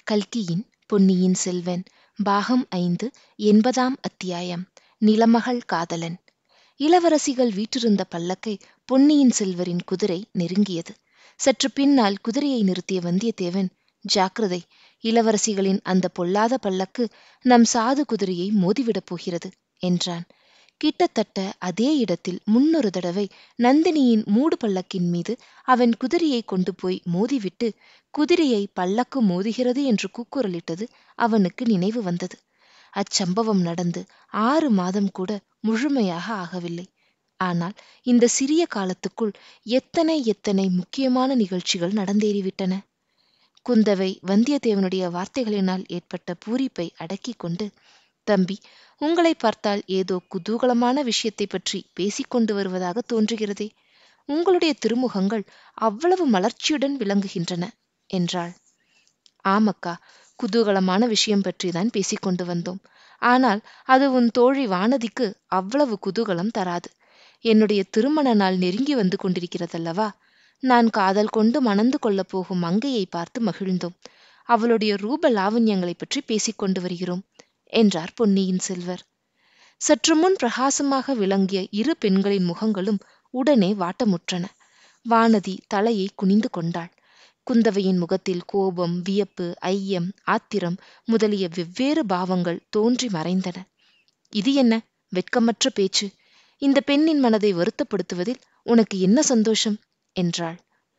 கல்கியின் பொன்னியின் செல்வன் பாகம் ஐந்து எண்பதாம் அத்தியாயம் நிலமகள் காதலன் இளவரசிகள் வீற்றிருந்த பல்லக்கை பொன்னியின் செல்வரின் குதிரை நெருங்கியது சற்று பின்னால் குதிரையை நிறுத்திய வந்தியத்தேவன் ஜாக்கிரதை இளவரசிகளின் அந்த பொல்லாத பல்லக்கு நம் சாது குதிரையை மோதிவிடப் போகிறது என்றான் கிட்டத்தட்ட அதே இடத்தில் முன்னொரு தடவை நந்தினியின் மூடு பல்லக்கின் மீது அவன் குதிரையை கொண்டு போய் மோதிவிட்டு குதிரையை பல்லக்கு மோதுகிறது என்று கூக்குரலிட்டது அவனுக்கு நினைவு வந்தது அச்சம்பவம் நடந்து ஆறு மாதம் கூட முழுமையாக ஆகவில்லை ஆனால் இந்த சிறிய காலத்துக்குள் எத்தனை எத்தனை முக்கியமான நிகழ்ச்சிகள் நடந்தேறிவிட்டன குந்தவை வந்தியத்தேவனுடைய வார்த்தைகளினால் ஏற்பட்ட பூரிப்பை அடக்கிக் கொண்டு தம்பி உங்களை பார்த்தால் ஏதோ குதூகலமான விஷயத்தை பற்றி பேசிக்கொண்டு வருவதாக தோன்றுகிறதே உங்களுடைய திருமுகங்கள் அவ்வளவு மலர்ச்சியுடன் விளங்குகின்றன என்றாள் ஆமக்கா குதூகலமான விஷயம் பற்றிதான் பேசிக்கொண்டு வந்தோம் ஆனால் அது உன் தோழி வானதிக்கு அவ்வளவு குதூகலம் தராது என்னுடைய திருமண நாள் நெருங்கி வந்து கொண்டிருக்கிறதல்லவா நான் காதல் கொண்டு மணந்து கொள்ளப் போகும் மங்கையை பார்த்து மகிழ்ந்தோம் அவளுடைய ரூப லாவண்யங்களை பற்றி பேசிக்கொண்டு வருகிறோம் என்றார் பொன்னியின் செல்வர் சற்று முன் பிரகாசமாக விளங்கிய இரு பெண்களின் முகங்களும் உடனே வாட்டமுற்றன வானதி தலையை குனிந்து கொண்டாள் குந்தவையின் முகத்தில் கோபம் வியப்பு ஐயம் ஆத்திரம் முதலிய வெவ்வேறு பாவங்கள் தோன்றி மறைந்தன இது என்ன வெட்கமற்ற பேச்சு இந்த பெண்ணின் மனதை வருத்தப்படுத்துவதில் உனக்கு என்ன சந்தோஷம் என்றாள்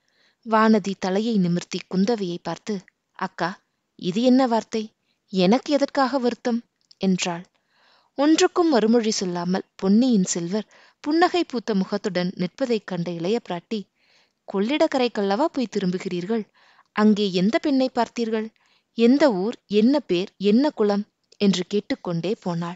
வானதி தலையை நிமிர்த்தி குந்தவையை பார்த்து அக்கா இது என்ன வார்த்தை எனக்கு எதற்காக வருத்தம் என்றாள் ஒன்றுக்கும் மறுமொழி சொல்லாமல் பொன்னியின் செல்வர் புன்னகை பூத்த முகத்துடன் நிற்பதைக் கண்ட இளைய பிராட்டி கொள்ளிடக்கரைக்கல்லவா போய் திரும்புகிறீர்கள் அங்கே எந்த பெண்ணை பார்த்தீர்கள் எந்த ஊர் என்ன பேர் என்ன குலம் என்று கேட்டுக்கொண்டே போனாள்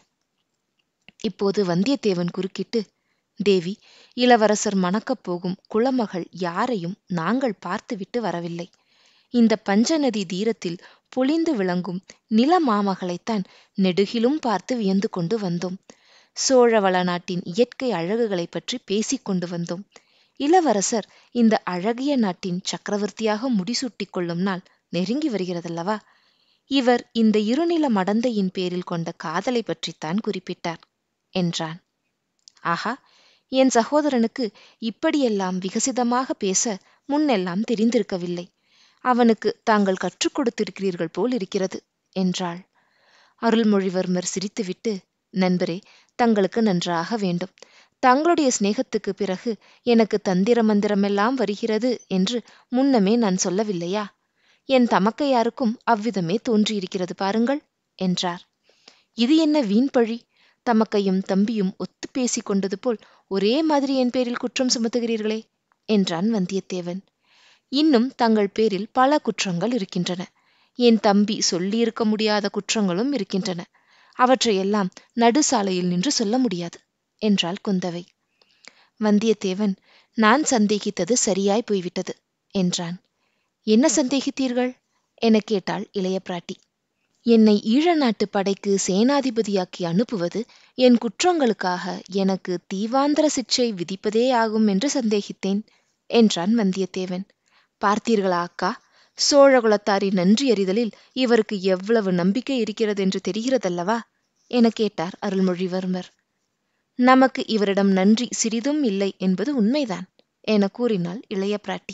இப்போது வந்தியத்தேவன் குறுக்கிட்டு தேவி இளவரசர் மணக்கப் போகும் குளமகள் யாரையும் நாங்கள் பார்த்துவிட்டு வரவில்லை இந்த பஞ்சநதி தீரத்தில் பொழிந்து விளங்கும் நில மாமகளைத்தான் நெடுகிலும் பார்த்து வியந்து கொண்டு வந்தோம் சோழவள நாட்டின் இயற்கை அழகுகளை பற்றி பேசிக் கொண்டு வந்தோம் இளவரசர் இந்த அழகிய நாட்டின் சக்கரவர்த்தியாக முடிசூட்டிக் கொள்ளும் நாள் நெருங்கி வருகிறதல்லவா இவர் இந்த இருநில மடந்தையின் பேரில் கொண்ட காதலை பற்றித்தான் குறிப்பிட்டார் என்றான் ஆஹா என் சகோதரனுக்கு இப்படியெல்லாம் விகசிதமாக பேச முன்னெல்லாம் தெரிந்திருக்கவில்லை அவனுக்கு தாங்கள் கற்றுக் கொடுத்திருக்கிறீர்கள் போல் இருக்கிறது என்றாள் அருள்மொழிவர்மர் சிரித்துவிட்டு நண்பரே தங்களுக்கு நன்றாக வேண்டும் தங்களுடைய சிநேகத்துக்கு பிறகு எனக்கு தந்திர மந்திரமெல்லாம் வருகிறது என்று முன்னமே நான் சொல்லவில்லையா என் தமக்கையாருக்கும் அவ்விதமே தோன்றியிருக்கிறது பாருங்கள் என்றார் இது என்ன வீண் பழி தமக்கையும் தம்பியும் ஒத்து பேசிக் கொண்டது போல் ஒரே மாதிரி என் பேரில் குற்றம் சுமத்துகிறீர்களே என்றான் வந்தியத்தேவன் இன்னும் தங்கள் பேரில் பல குற்றங்கள் இருக்கின்றன என் தம்பி சொல்லியிருக்க முடியாத குற்றங்களும் இருக்கின்றன அவற்றையெல்லாம் நடுசாலையில் நின்று சொல்ல முடியாது என்றாள் குந்தவை வந்தியத்தேவன் நான் சந்தேகித்தது சரியாய் போய்விட்டது என்றான் என்ன சந்தேகித்தீர்கள் என கேட்டாள் இளைய பிராட்டி என்னை ஈழ நாட்டு படைக்கு சேனாதிபதியாக்கி அனுப்புவது என் குற்றங்களுக்காக எனக்கு தீவாந்தர சிக்ஷை விதிப்பதே ஆகும் என்று சந்தேகித்தேன் என்றான் வந்தியத்தேவன் பார்த்தீர்களா அக்கா சோழகுலத்தாரின் நன்றி அறிதலில் இவருக்கு எவ்வளவு நம்பிக்கை இருக்கிறது என்று தெரிகிறதல்லவா என கேட்டார் அருள்மொழிவர்மர் நமக்கு இவரிடம் நன்றி சிறிதும் இல்லை என்பது உண்மைதான் என கூறினாள் இளைய பிராட்டி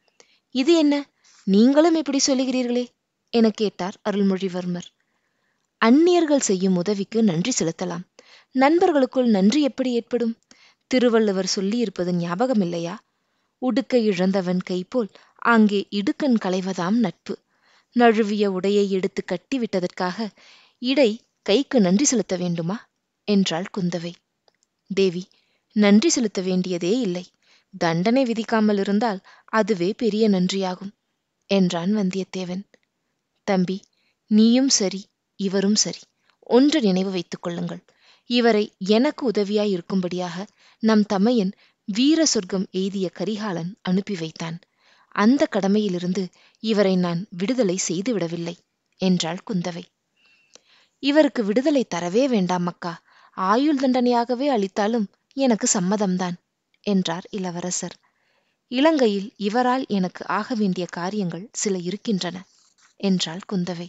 இது என்ன நீங்களும் இப்படி சொல்லுகிறீர்களே என கேட்டார் அருள்மொழிவர்மர் அந்நியர்கள் செய்யும் உதவிக்கு நன்றி செலுத்தலாம் நண்பர்களுக்குள் நன்றி எப்படி ஏற்படும் திருவள்ளுவர் சொல்லியிருப்பது ஞாபகம் இல்லையா உடுக்கை இழந்தவன் கைபோல் அங்கே இடுக்கண் களைவதாம் நட்பு நழுவிய உடையை எடுத்து கட்டிவிட்டதற்காக இடை கைக்கு நன்றி செலுத்த வேண்டுமா என்றாள் குந்தவை தேவி நன்றி செலுத்த வேண்டியதே இல்லை தண்டனை விதிக்காமல் இருந்தால் அதுவே பெரிய நன்றியாகும் என்றான் வந்தியத்தேவன் தம்பி நீயும் சரி இவரும் சரி ஒன்று நினைவு வைத்துக் கொள்ளுங்கள் இவரை எனக்கு உதவியாய் இருக்கும்படியாக நம் தமையன் வீர சொர்க்கம் எய்திய கரிகாலன் அனுப்பி வைத்தான் அந்த கடமையிலிருந்து இவரை நான் விடுதலை செய்துவிடவில்லை என்றாள் குந்தவை இவருக்கு விடுதலை தரவே வேண்டாம் அக்கா ஆயுள் தண்டனையாகவே அளித்தாலும் எனக்கு சம்மதம்தான் என்றார் இளவரசர் இலங்கையில் இவரால் எனக்கு ஆக வேண்டிய காரியங்கள் சில இருக்கின்றன என்றாள் குந்தவை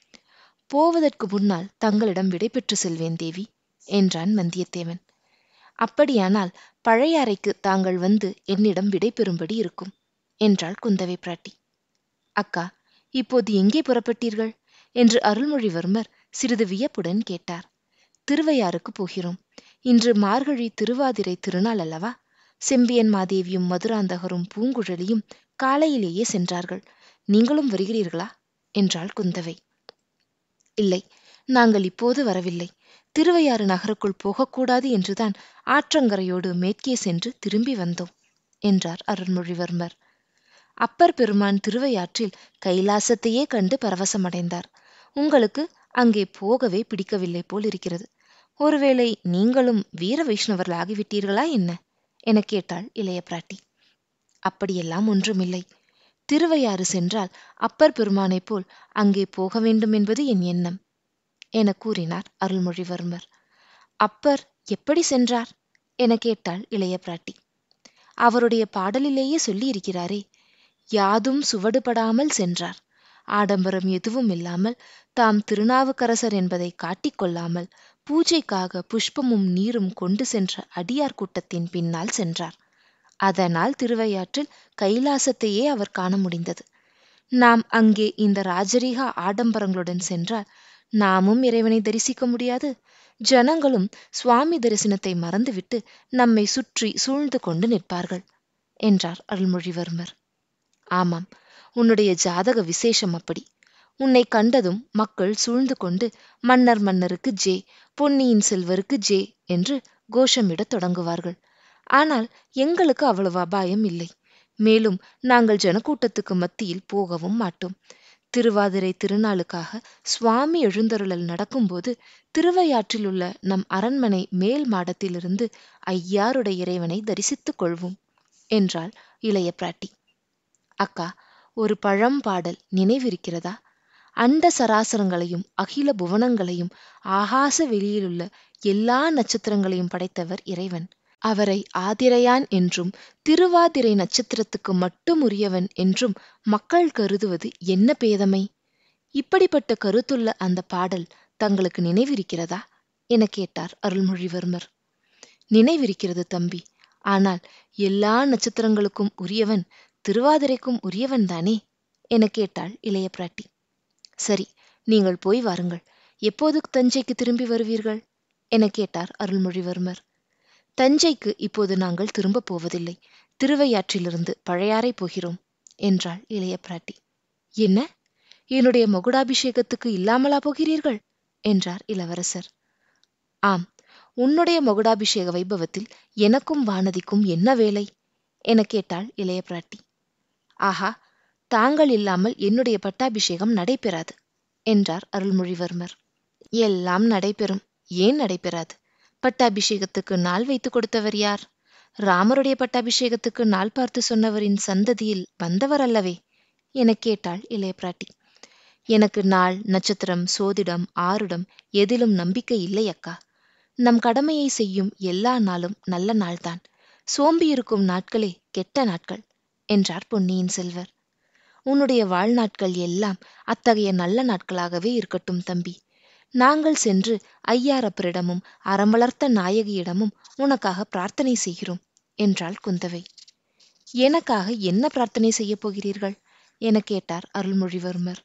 போவதற்கு முன்னால் தங்களிடம் விடை பெற்று செல்வேன் தேவி என்றான் வந்தியத்தேவன் அப்படியானால் பழைய அறைக்கு தாங்கள் வந்து என்னிடம் விடை பெறும்படி இருக்கும் என்றாள் குந்தவை பிராட்டி அக்கா இப்போது எங்கே புறப்பட்டீர்கள் என்று அருள்மொழிவர்மர் சிறிது வியப்புடன் கேட்டார் திருவையாறுக்கு போகிறோம் இன்று மார்கழி திருவாதிரை திருநாள் அல்லவா செம்பியன் மாதேவியும் மதுராந்தகரும் பூங்குழலியும் காலையிலேயே சென்றார்கள் நீங்களும் வருகிறீர்களா என்றாள் குந்தவை இல்லை நாங்கள் இப்போது வரவில்லை திருவையாறு நகருக்குள் போகக்கூடாது என்றுதான் ஆற்றங்கரையோடு மேற்கே சென்று திரும்பி வந்தோம் என்றார் அருள்மொழிவர்மர் அப்பர் பெருமான் திருவையாற்றில் கைலாசத்தையே கண்டு பரவசமடைந்தார் உங்களுக்கு அங்கே போகவே பிடிக்கவில்லை போல் இருக்கிறது ஒருவேளை நீங்களும் வீர வைஷ்ணவர்களாகிவிட்டீர்களா என்ன என கேட்டாள் இளைய பிராட்டி அப்படியெல்லாம் ஒன்றுமில்லை திருவையாறு சென்றால் அப்பர் பெருமானைப் போல் அங்கே போக வேண்டும் என்பது என் எண்ணம் என கூறினார் அருள்மொழிவர்மர் அப்பர் எப்படி சென்றார் என கேட்டாள் இளைய பிராட்டி அவருடைய பாடலிலேயே சொல்லியிருக்கிறாரே யாதும் சுவடுபடாமல் சென்றார் ஆடம்பரம் எதுவும் இல்லாமல் தாம் திருநாவுக்கரசர் என்பதை காட்டிக்கொள்ளாமல் பூஜைக்காக புஷ்பமும் நீரும் கொண்டு சென்ற அடியார் கூட்டத்தின் பின்னால் சென்றார் அதனால் திருவையாற்றில் கைலாசத்தையே அவர் காண முடிந்தது நாம் அங்கே இந்த ராஜரீக ஆடம்பரங்களுடன் சென்றால் நாமும் இறைவனை தரிசிக்க முடியாது ஜனங்களும் சுவாமி தரிசனத்தை மறந்துவிட்டு நம்மை சுற்றி சூழ்ந்து கொண்டு நிற்பார்கள் என்றார் அருள்மொழிவர்மர் ஆமாம் உன்னுடைய ஜாதக விசேஷம் அப்படி உன்னை கண்டதும் மக்கள் சூழ்ந்து கொண்டு மன்னர் மன்னருக்கு ஜே பொன்னியின் செல்வருக்கு ஜே என்று கோஷமிடத் தொடங்குவார்கள் ஆனால் எங்களுக்கு அவ்வளவு அபாயம் இல்லை மேலும் நாங்கள் ஜனக்கூட்டத்துக்கு மத்தியில் போகவும் மாட்டோம் திருவாதிரை திருநாளுக்காக சுவாமி எழுந்தருளல் நடக்கும்போது திருவையாற்றில் உள்ள நம் அரண்மனை மேல் மாடத்திலிருந்து ஐயாருடைய இறைவனை தரிசித்துக் கொள்வோம் என்றாள் இளைய பிராட்டி அக்கா ஒரு பழம்பாடல் நினைவிருக்கிறதா அண்ட சராசரங்களையும் அகில புவனங்களையும் ஆகாச வெளியிலுள்ள எல்லா நட்சத்திரங்களையும் படைத்தவர் இறைவன் அவரை ஆதிரையான் என்றும் திருவாதிரை நட்சத்திரத்துக்கு மட்டும் உரியவன் என்றும் மக்கள் கருதுவது என்ன பேதமை இப்படிப்பட்ட கருத்துள்ள அந்த பாடல் தங்களுக்கு நினைவிருக்கிறதா என கேட்டார் அருள்மொழிவர்மர் நினைவிருக்கிறது தம்பி ஆனால் எல்லா நட்சத்திரங்களுக்கும் உரியவன் திருவாதிரைக்கும் உரியவன் தானே என கேட்டாள் இளைய பிராட்டி சரி நீங்கள் போய் வாருங்கள் எப்போது தஞ்சைக்கு திரும்பி வருவீர்கள் என கேட்டார் அருள்மொழிவர்மர் தஞ்சைக்கு இப்போது நாங்கள் திரும்பப் போவதில்லை திருவையாற்றிலிருந்து பழையாறை போகிறோம் என்றாள் இளைய பிராட்டி என்ன என்னுடைய மகுடாபிஷேகத்துக்கு இல்லாமலா போகிறீர்கள் என்றார் இளவரசர் ஆம் உன்னுடைய மகுடாபிஷேக வைபவத்தில் எனக்கும் வானதிக்கும் என்ன வேலை என கேட்டாள் இளைய பிராட்டி ஆஹா தாங்கள் இல்லாமல் என்னுடைய பட்டாபிஷேகம் நடைபெறாது என்றார் அருள்மொழிவர்மர் எல்லாம் நடைபெறும் ஏன் நடைபெறாது பட்டாபிஷேகத்துக்கு நாள் வைத்து கொடுத்தவர் யார் ராமருடைய பட்டாபிஷேகத்துக்கு நாள் பார்த்து சொன்னவரின் சந்ததியில் வந்தவர் அல்லவே என கேட்டாள் இளைய பிராட்டி எனக்கு நாள் நட்சத்திரம் சோதிடம் ஆருடம் எதிலும் நம்பிக்கை இல்லை அக்கா நம் கடமையை செய்யும் எல்லா நாளும் நல்ல நாள்தான் சோம்பியிருக்கும் நாட்களே கெட்ட நாட்கள் என்றார் பொன்னியின் செல்வர் உன்னுடைய வாழ்நாட்கள் எல்லாம் அத்தகைய நல்ல நாட்களாகவே இருக்கட்டும் தம்பி நாங்கள் சென்று ஐயாரப்பரிடமும் அறம் வளர்த்த நாயகியிடமும் உனக்காக பிரார்த்தனை செய்கிறோம் என்றாள் குந்தவை எனக்காக என்ன பிரார்த்தனை செய்யப் போகிறீர்கள் என கேட்டார் அருள்மொழிவர்மர்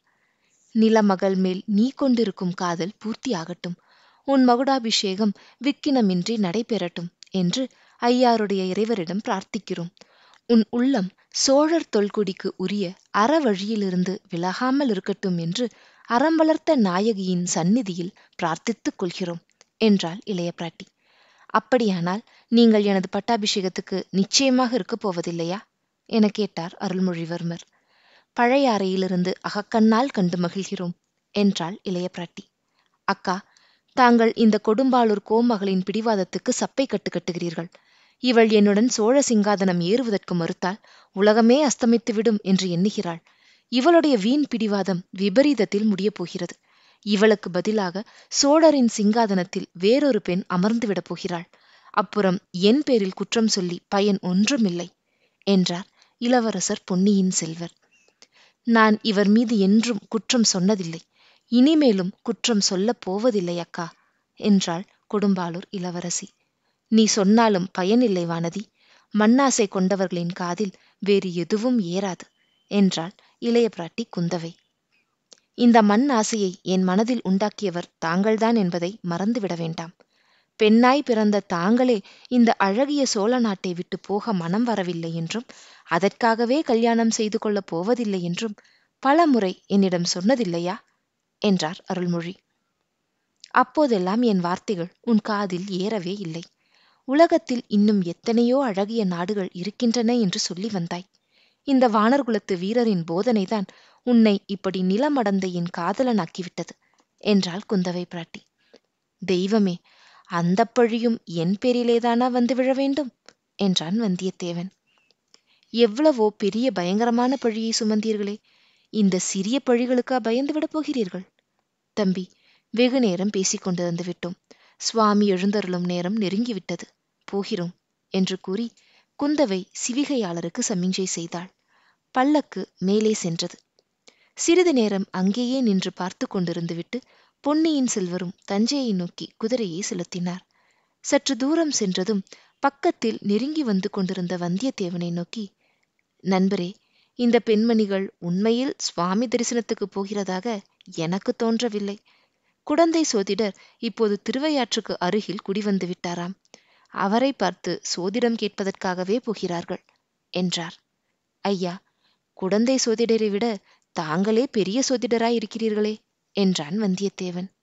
நிலமகள் மேல் நீ கொண்டிருக்கும் காதல் பூர்த்தியாகட்டும் உன் மகுடாபிஷேகம் விக்கினமின்றி நடைபெறட்டும் என்று ஐயாருடைய இறைவரிடம் பிரார்த்திக்கிறோம் உன் உள்ளம் சோழர் தொல்குடிக்கு உரிய அற வழியிலிருந்து விலகாமல் இருக்கட்டும் என்று அறம் வளர்த்த நாயகியின் சந்நிதியில் பிரார்த்தித்துக் கொள்கிறோம் என்றாள் இளைய பிராட்டி அப்படியானால் நீங்கள் எனது பட்டாபிஷேகத்துக்கு நிச்சயமாக இருக்கப் போவதில்லையா என கேட்டார் அருள்மொழிவர்மர் பழைய அறையிலிருந்து அகக்கண்ணால் கண்டு மகிழ்கிறோம் என்றாள் இளைய பிராட்டி அக்கா தாங்கள் இந்த கொடும்பாளூர் கோமகளின் பிடிவாதத்துக்கு சப்பை கட்டு கட்டுகிறீர்கள் இவள் என்னுடன் சோழ சிங்காதனம் ஏறுவதற்கு மறுத்தால் உலகமே அஸ்தமித்துவிடும் என்று எண்ணுகிறாள் இவளுடைய வீண் பிடிவாதம் விபரீதத்தில் முடியப் போகிறது இவளுக்கு பதிலாக சோழரின் சிங்காதனத்தில் வேறொரு பெண் அமர்ந்துவிடப் போகிறாள் அப்புறம் என் பேரில் குற்றம் சொல்லி பயன் ஒன்றுமில்லை என்றார் இளவரசர் பொன்னியின் செல்வர் நான் இவர் மீது என்றும் குற்றம் சொன்னதில்லை இனிமேலும் குற்றம் சொல்லப் போவதில்லை அக்கா என்றாள் கொடும்பாளூர் இளவரசி நீ சொன்னாலும் பயனில்லை வானதி மண்ணாசை கொண்டவர்களின் காதில் வேறு எதுவும் ஏறாது என்றாள் இளைய பிராட்டி குந்தவை இந்த மண் ஆசையை என் மனதில் உண்டாக்கியவர் தாங்கள்தான் என்பதை மறந்துவிட வேண்டாம் பெண்ணாய் பிறந்த தாங்களே இந்த அழகிய சோழ நாட்டை விட்டு போக மனம் வரவில்லை என்றும் அதற்காகவே கல்யாணம் செய்து கொள்ளப் போவதில்லை என்றும் பல முறை என்னிடம் சொன்னதில்லையா என்றார் அருள்மொழி அப்போதெல்லாம் என் வார்த்தைகள் உன் காதில் ஏறவே இல்லை உலகத்தில் இன்னும் எத்தனையோ அழகிய நாடுகள் இருக்கின்றன என்று சொல்லி வந்தாய் இந்த வானர்குலத்து வீரரின் போதனைதான் உன்னை இப்படி நிலமடந்த என் காதலனாக்கிவிட்டது என்றாள் குந்தவை பிராட்டி தெய்வமே அந்த பழியும் என் பேரிலேதானா வந்து விழ வேண்டும் என்றான் வந்தியத்தேவன் எவ்வளவோ பெரிய பயங்கரமான பழியை சுமந்தீர்களே இந்த சிறிய பழிகளுக்கா பயந்து விடப் போகிறீர்கள் தம்பி வெகு நேரம் பேசிக் கொண்டிருந்து விட்டோம் சுவாமி எழுந்தருளும் நேரம் நெருங்கிவிட்டது போகிறோம் என்று கூறி குந்தவை சிவிகையாளருக்கு சமிஞ்சை செய்தாள் பல்லக்கு மேலே சென்றது சிறிது நேரம் அங்கேயே நின்று பார்த்து கொண்டிருந்துவிட்டு பொன்னியின் செல்வரும் தஞ்சையை நோக்கி குதிரையை செலுத்தினார் சற்று தூரம் சென்றதும் பக்கத்தில் நெருங்கி வந்து கொண்டிருந்த வந்தியத்தேவனை நோக்கி நண்பரே இந்த பெண்மணிகள் உண்மையில் சுவாமி தரிசனத்துக்கு போகிறதாக எனக்கு தோன்றவில்லை குடந்தை சோதிடர் இப்போது திருவையாற்றுக்கு அருகில் குடிவந்து விட்டாராம் அவரை பார்த்து சோதிடம் கேட்பதற்காகவே போகிறார்கள் என்றார் ஐயா குடந்தை சோதிடரை விட தாங்களே பெரிய சோதிடராய் இருக்கிறீர்களே என்றான் வந்தியத்தேவன்